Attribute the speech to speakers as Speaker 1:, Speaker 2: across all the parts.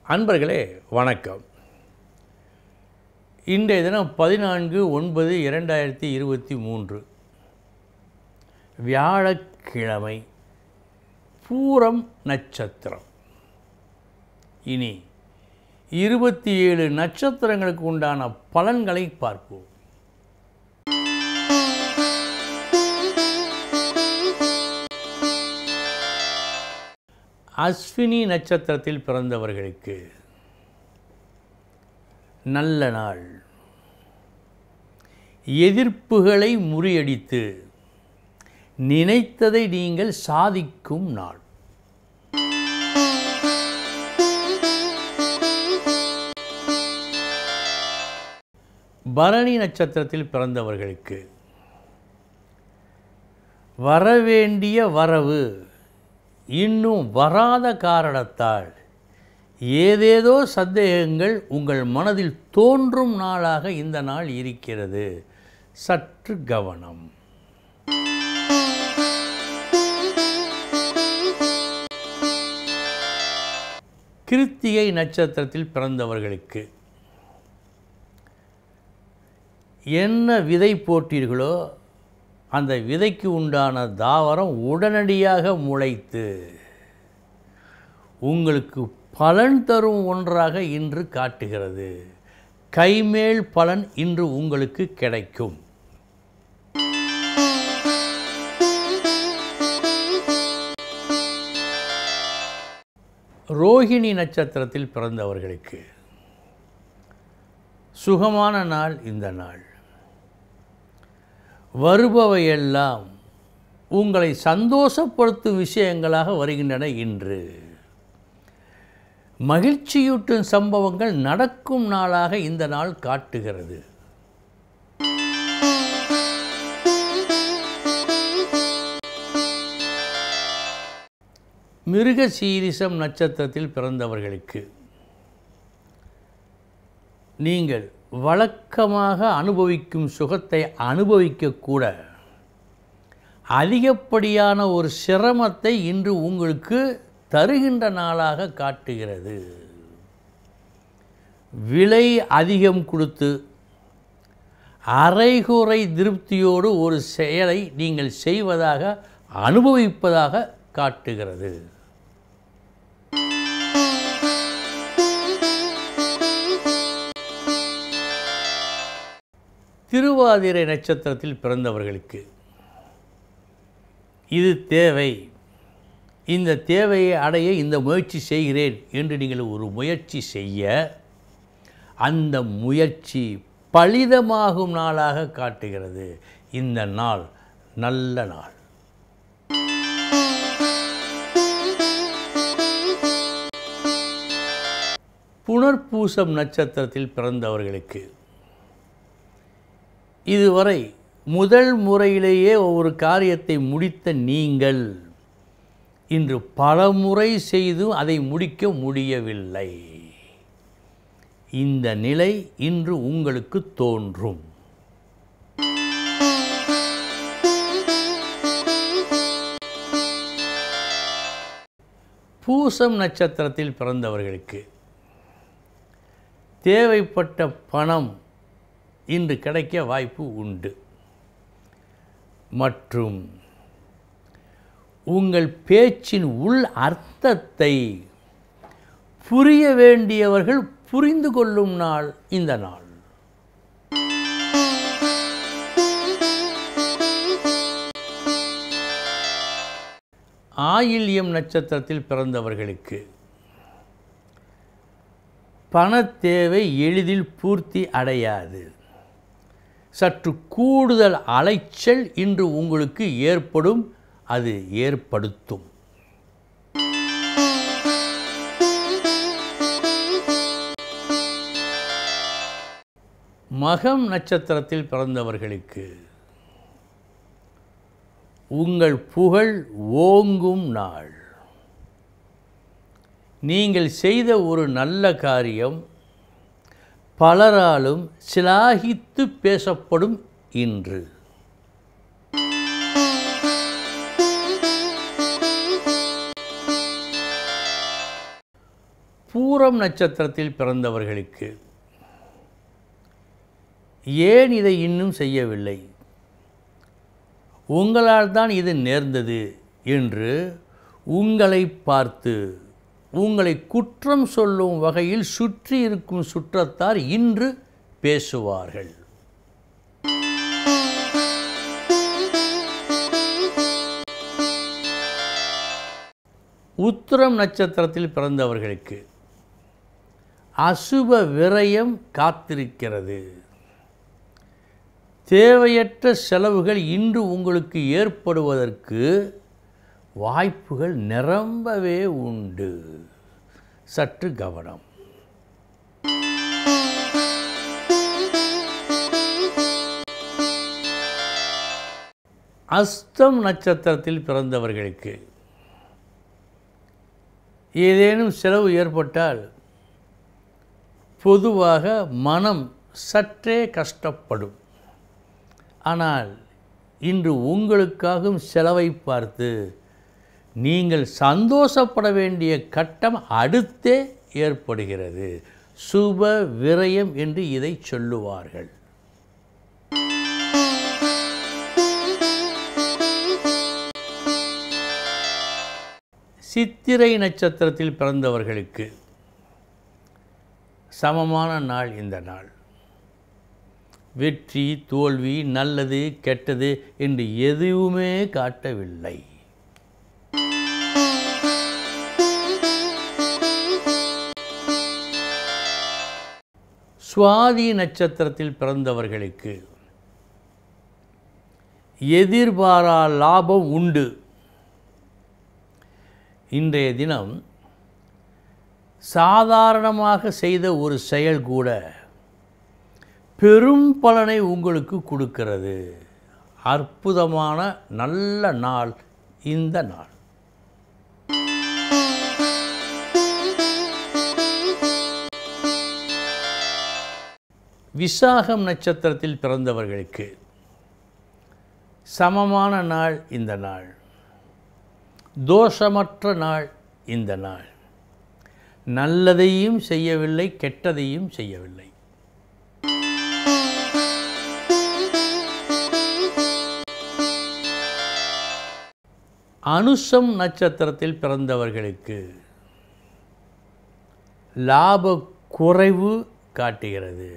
Speaker 1: அன்பர்களே வணக்கம் இன்றைய தினம் பதினான்கு ஒன்பது இரண்டாயிரத்தி இருபத்தி மூன்று வியாழக்கிழமை பூரம் நட்சத்திரம் இனி இருபத்தி ஏழு நட்சத்திரங்களுக்கு உண்டான பலன்களை பார்ப்போம் அஸ்வினி நட்சத்திரத்தில் பிறந்தவர்களுக்கு நல்ல நாள் எதிர்ப்புகளை முறியடித்து நினைத்ததை நீங்கள் சாதிக்கும் நாள் பரணி நட்சத்திரத்தில் பிறந்தவர்களுக்கு வரவேண்டிய வரவு இன்னும் வராத காரணத்தால் ஏதேதோ சந்தேகங்கள் உங்கள் மனதில் தோன்றும் நாளாக இந்த நாள் இருக்கிறது சற்று கவனம் கிருத்திகை நட்சத்திரத்தில் பிறந்தவர்களுக்கு என்ன விதை போட்டீர்களோ அந்த விதைக்கு உண்டான தாவரம் உடனடியாக முளைத்து உங்களுக்கு பலன் தரும் ஒன்றாக இன்று காட்டுகிறது கைமேல் பலன் இன்று உங்களுக்கு கிடைக்கும் ரோஹிணி நட்சத்திரத்தில் பிறந்தவர்களுக்கு சுகமான நாள் இந்த நாள் வருபவையெல்லாம் உங்களை சந்தோஷப்படுத்தும் விஷயங்களாக வருகின்றன இன்று மகிழ்ச்சியூட்டும் சம்பவங்கள் நடக்கும் நாளாக இந்த நாள் காட்டுகிறது மிருக சீரிசம் நட்சத்திரத்தில் பிறந்தவர்களுக்கு நீங்கள் வழக்கமாக அனுபவிக்கும் சுகத்தை அனுபவிக்கக்கூட அதிகப்படியான ஒரு சிரமத்தை இன்று உங்களுக்கு தருகின்ற நாளாக காட்டுகிறது விலை அதிகம் கொடுத்து அரைகுறை திருப்தியோடு ஒரு செயலை நீங்கள் செய்வதாக அனுபவிப்பதாக காட்டுகிறது திருவாதிரை நட்சத்திரத்தில் பிறந்தவர்களுக்கு இது தேவை இந்த தேவையை அடைய இந்த முயற்சி செய்கிறேன் என்று நீங்கள் ஒரு முயற்சி செய்ய அந்த முயற்சி பலிதமாகும் நாளாக காட்டுகிறது இந்த நாள் நல்ல நாள் புனர்பூசம் நட்சத்திரத்தில் பிறந்தவர்களுக்கு இதுவரை முதல் முறையிலேயே ஒரு காரியத்தை முடித்த நீங்கள் இன்று பல முறை செய்தும் அதை முடிக்க முடியவில்லை இந்த நிலை இன்று உங்களுக்கு தோன்றும் பூசம் நட்சத்திரத்தில் பிறந்தவர்களுக்கு தேவைப்பட்ட பணம் இன்று கிடைக்க வாய்ப்பு உண்டு மற்றும் உங்கள் பேச்சின் உள் அர்த்தத்தை புரிய வேண்டியவர்கள் புரிந்து கொள்ளும் நாள் இந்த நாள் ஆயில்யம் நட்சத்திரத்தில் பிறந்தவர்களுக்கு பணத்தேவை எளிதில் பூர்த்தி அடையாது சற்று கூடுதல் அலைச்சல் இன்று உங்களுக்கு ஏற்படும் அது ஏற்படுத்தும் மகம் நட்சத்திரத்தில் பிறந்தவர்களுக்கு உங்கள் புகழ் ஓங்கும் நாள் நீங்கள் செய்த ஒரு நல்ல காரியம் பலராலும் சிலாகித்து பேசப்படும் இன்று பூரம் நட்சத்திரத்தில் பிறந்தவர்களுக்கு ஏன் இதை இன்னும் செய்யவில்லை உங்களால் தான் இது நேர்ந்தது என்று உங்களை பார்த்து உங்களை குற்றம் சொல்லும் வகையில் சுற்றி இருக்கும் சுற்றத்தார் இன்று பேசுவார்கள் உத்திரம் நட்சத்திரத்தில் பிறந்தவர்களுக்கு அசுப விரயம் காத்திருக்கிறது தேவையற்ற செலவுகள் இன்று உங்களுக்கு ஏற்படுவதற்கு வாய்ப்புகள் நிரம்பவே உண்டு சற்று கவனம் அஸ்தம் நட்சத்திரத்தில் பிறந்தவர்களுக்கு ஏதேனும் செலவு ஏற்பட்டால் பொதுவாக மனம் சற்றே கஷ்டப்படும் ஆனால் இன்று உங்களுக்காகவும் செலவை பார்த்து நீங்கள் சந்தோஷப்பட வேண்டிய கட்டம் அடுத்தே ஏற்படுகிறது சுப விரயம் என்று இதை சொல்லுவார்கள் சித்திரை நட்சத்திரத்தில் பிறந்தவர்களுக்கு சமமான நாள் இந்த நாள் வெற்றி தோல்வி நல்லது கெட்டது என்று எதுவுமே காட்டவில்லை சுவாதி நட்சத்திரத்தில் பிறந்தவர்களுக்கு எதிர்பாரா லாபம் உண்டு இன்றைய தினம் சாதாரணமாக செய்த ஒரு செயல் கூட பெரும் பலனை உங்களுக்கு கொடுக்கிறது அற்புதமான நல்ல நாள் இந்த நாள் விசாகம் நட்சத்திரத்தில் பிறந்தவர்களுக்கு சமமான நாள் இந்த நாள் தோஷமற்ற நாள் இந்த நாள் நல்லதையும் செய்யவில்லை கெட்டதையும் செய்யவில்லை அனுசம் நட்சத்திரத்தில் பிறந்தவர்களுக்கு லாப குறைவு காட்டுகிறது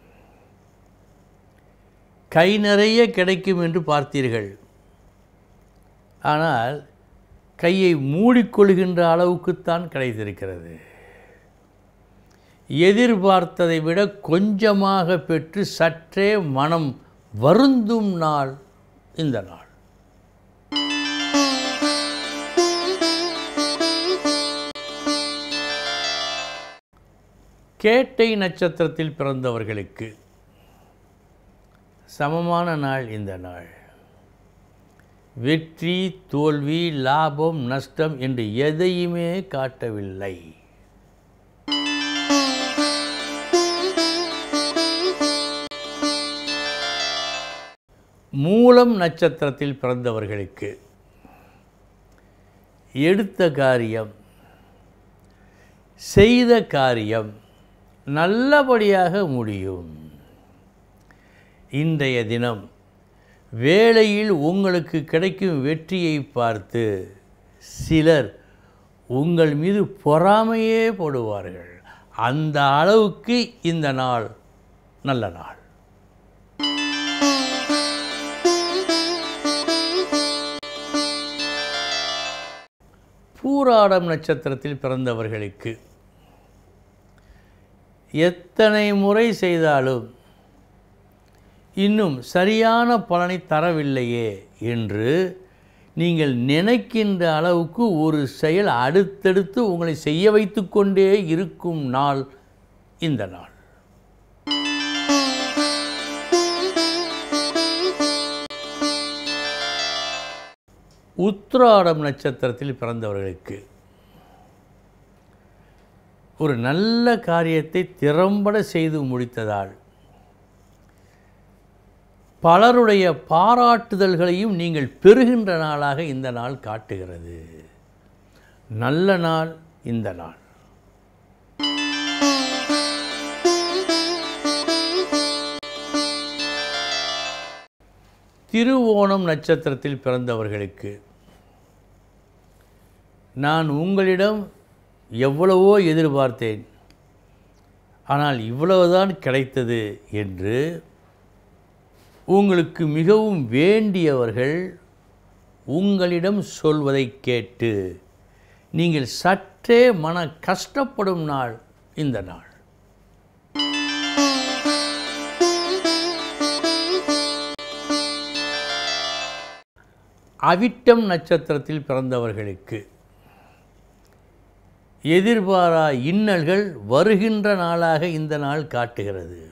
Speaker 1: கை நிறைய கிடைக்கும் என்று பார்த்தீர்கள் ஆனால் கையை மூடிக்கொள்கின்ற அளவுக்குத்தான் கிடைத்திருக்கிறது எதிர்பார்த்ததை விட கொஞ்சமாக பெற்று சற்றே மனம் வருந்தும் நாள் இந்த நாள் கேட்டை நட்சத்திரத்தில் பிறந்தவர்களுக்கு சமமான நாள் இந்த நாள் வெற்றி தோல்வி லாபம் நஷ்டம் என்று எதையுமே காட்டவில்லை மூலம் நட்சத்திரத்தில் பிறந்தவர்களுக்கு எடுத்த காரியம் செய்த காரியம் நல்லபடியாக முடியும் இன்றைய தினம் வேளையில் உங்களுக்கு கிடைக்கும் வெற்றியை பார்த்து சிலர் உங்கள் மீது பொறாமையே போடுவார்கள் அந்த அளவுக்கு இந்த நாள் நல்ல நாள் பூராடம் நட்சத்திரத்தில் பிறந்தவர்களுக்கு எத்தனை முறை செய்தாலும் இன்னும் சரியான பலனை தரவில்லையே என்று நீங்கள் நினைக்கின்ற அளவுக்கு ஒரு செயல் அடுத்தடுத்து உங்களை செய்ய வைத்து கொண்டே இருக்கும் நாள் இந்த நாள் உத்ராடம் நட்சத்திரத்தில் பிறந்தவர்களுக்கு ஒரு நல்ல காரியத்தை திறம்பட செய்து முடித்ததால் பலருடைய பாராட்டுதல்களையும் நீங்கள் பெறுகின்ற நாளாக இந்த நாள் காட்டுகிறது நல்ல நாள் இந்த நாள் திருவோணம் நட்சத்திரத்தில் பிறந்தவர்களுக்கு நான் உங்களிடம் எவ்வளவோ எதிர்பார்த்தேன் ஆனால் இவ்வளவுதான் கிடைத்தது என்று உங்களுக்கு மிகவும் வேண்டியவர்கள் உங்களிடம் சொல்வதை கேட்டு நீங்கள் சற்றே மன கஷ்டப்படும் நாள் இந்த நாள் அவிட்டம் நட்சத்திரத்தில் பிறந்தவர்களுக்கு எதிர்பாரா இன்னல்கள் வருகின்ற நாளாக இந்த நாள் காட்டுகிறது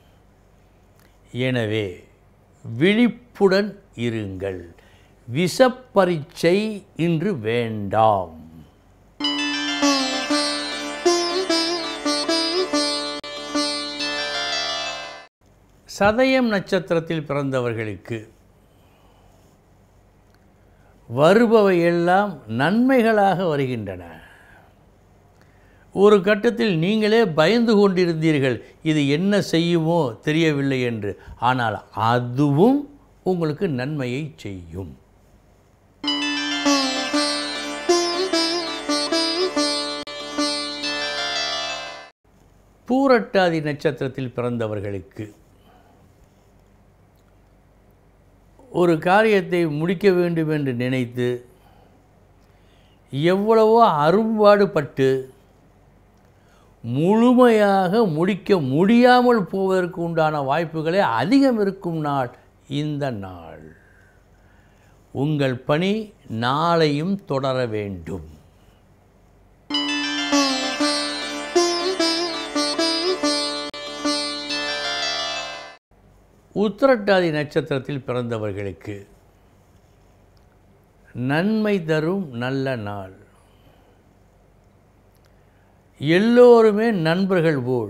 Speaker 1: எனவே விழிப்புடன் இருங்கள் விஷப்பரீட்சை இன்று வேண்டாம் சதயம் நட்சத்திரத்தில் பிறந்தவர்களுக்கு வருபவை எல்லாம் நன்மைகளாக வருகின்றன ஒரு கட்டத்தில் நீங்களே பயந்து கொண்டிருந்தீர்கள் இது என்ன செய்யுமோ தெரியவில்லை என்று ஆனால் அதுவும் உங்களுக்கு நன்மையை செய்யும் பூரட்டாதி நட்சத்திரத்தில் பிறந்தவர்களுக்கு ஒரு காரியத்தை முடிக்க வேண்டும் என்று நினைத்து எவ்வளவோ அரும்பாடுபட்டு முழுமையாக முடிக்க முடியாமல் போவதற்கு உண்டான வாய்ப்புகளே அதிகம் இருக்கும் நாள் இந்த நாள் உங்கள் பணி நாளையும் தொடர வேண்டும் உத்திரட்டாதி நட்சத்திரத்தில் பிறந்தவர்களுக்கு நன்மை தரும் நல்ல நாள் எல்லோருமே நண்பர்கள் போல்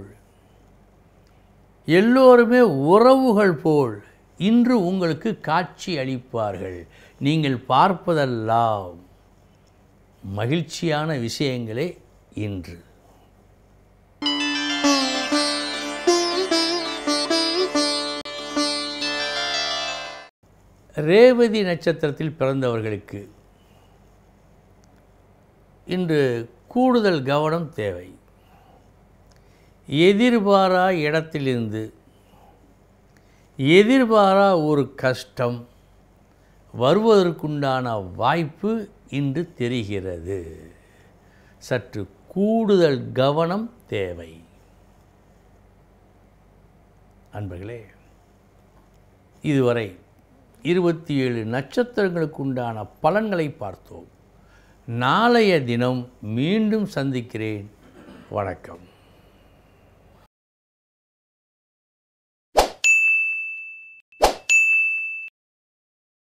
Speaker 1: எல்லோருமே உறவுகள் போல் இன்று உங்களுக்கு காட்சி அளிப்பார்கள் நீங்கள் பார்ப்பதெல்லாம் மகிழ்ச்சியான விஷயங்களே இன்று ரேவதி நட்சத்திரத்தில் பிறந்தவர்களுக்கு இன்று கூடுதல் கவனம் தேவை எதிர்பாரா இடத்திலிருந்து எதிர்பாரா ஒரு கஷ்டம் வருவதற்குண்டான வாய்ப்பு இன்று தெரிகிறது சற்று கூடுதல் கவனம் தேவை அன்பர்களே இதுவரை இருபத்தி ஏழு நட்சத்திரங்களுக்கு உண்டான பலன்களை பார்த்தோம் நாளைய தினம் மீண்டும் சந்திக்கிறேன் வணக்கம்